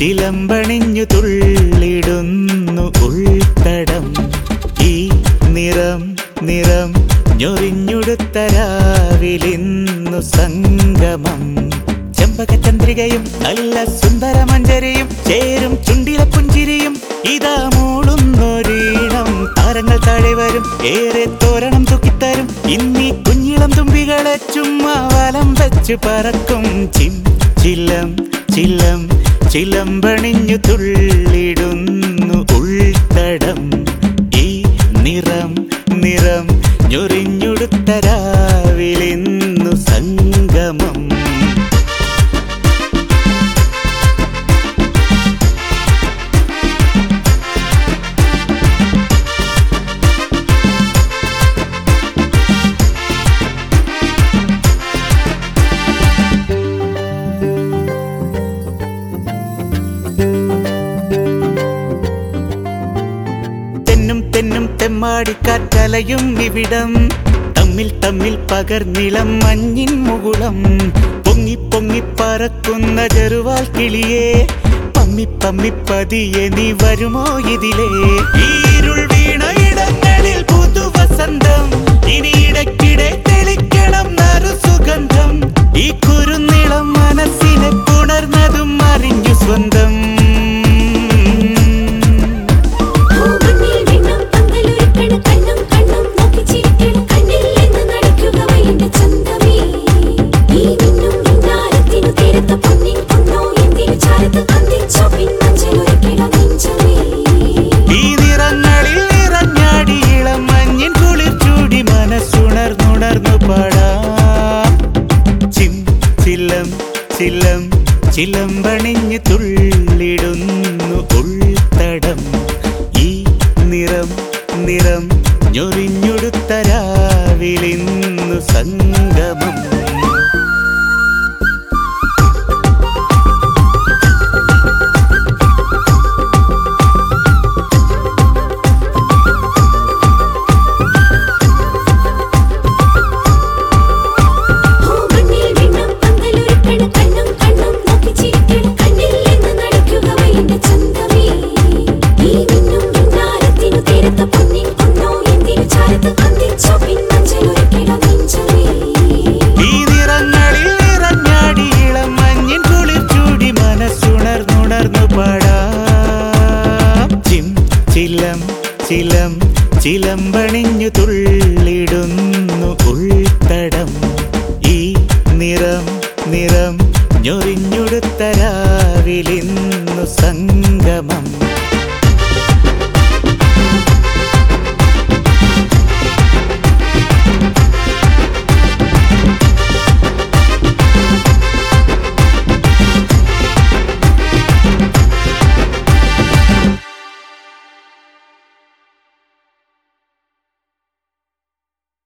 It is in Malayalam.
ചിലമ്പണിഞ്ഞു തുള്ളിടുന്നു ഉൾത്തടം ഈ നിറം നിറം ഞൊറിഞ്ഞുടുത്ത രാവിലിന്നു സംഗമം ചെമ്പകചന്ദ്രികയും നല്ല സുന്ദരമഞ്ജരിയും ചേരും ചുണ്ടിലെ പുഞ്ചിരിയും ഇതാ മൂളുന്നൊരീണം താരങ്ങൾ താഴെ വരും ഏറെ തോരണം തൂക്കിത്തരും ഇന്നീ കുഞ്ഞിളം തുമ്പികളെ ചുമ്മാ വലം വെച്ച് പറക്കും ചിം ചിലം ചിലം ചിലമ്പണിഞ്ഞു തുള്ളിടുന്നു ഉൾത്തടം ഈ നിറം നിറം ഞൊറിഞ്ഞുടുത്ത രാവിലിന്നു സംഗമം തെന്നും തെന്നും തെമ്മാടിക്കാറ്റലയും ഇവിടം തമ്മിൽ തമ്മിൽ പകർന്നിളം മഞ്ഞിൻ മുകുളം പൊങ്ങി പൊങ്ങി പറക്കുന്ന ചെറുവാൽ കിളിയെ പമ്മി പമ്മി പതിയെ നീ വരുമോ ഇതിലേ ഈരുൾ വീണ ഇടങ്ങളിൽ പുതുവസന്തം ഇനി ഇടയ്ക്കിടെ തെളിക്കണം നറു സുഗന്ധം ഈ കുരുന്നിളം മനസ്സിനെ പുണർന്നതും അറിഞ്ഞു സ്വന്തം പൂമണ്ണിൽ വീണ്ടും പന്തലൊരുക്കണ് കണ്ണും കണ്ണും നോക്കി ചിരിക്കണ് കണ്ണിൽ നിന്ന് നടിക്കുക വൈകിന്റെ ചന്തമേ ഈ നിന്നും മിന്നാരത്തിനു തീരത്ത പൊന്നിൻ പൊന്നോ എന്തിനു ചാരത്ത് അന്തിച്ചോ പിന്നഞ്ചലൊരുക്കിട നെഞ്ചമേ ഈ നിറങ്ങളിൽ നിറഞ്ഞാടി ഇളം മഞ്ഞിൻ കുളിർ ചൂടി മനസ്സുണർന്നുണർന്നു പാടാം ചിം ചിലം ചിലം ചിലമ്പണിഞ്ഞ് തുള്ളിടുന്നു ഉൾത്തടം ഈ നിറം നിറം ഞൊറിഞ്ഞുടുത്ത രാവിലിന്നു സംഗമം പൂമണ്ണിൽ വീണ്ടും പന്തലൊരുക്കണ് കണ്ണും കണ്ണും നോക്കി ചിരിക്കണ് കണ്ണിൽ നിന്ന് നടിക്കുക വൈകിന്റെ ചന്തമേ ഈ നിന്നും മിന്നാരത്തിനു തീരത്ത പൊന്നിൻ പൊന്നോ എന്തിനു ചാരത്ത് അന്തിച്ചോ പിന്നഞ്ചലൊരുക്കിട നെഞ്ചമേ ഈ നിറങ്ങളിൽ നിറഞ്ഞാടി ഇളം മഞ്ഞിൻ കുളിർ ചൂടി മനസ്സുണർന്നുണർന്നു പാടാം ചിം ചിലം ചിലം ചിലമ്പണിഞ്ഞു തുള്ളിടുന്നു ഉൾത്തടം ഈ നിറം നിറം ഞൊറിഞ്ഞുടുത്ത രാവിലിന്നു സംഗമം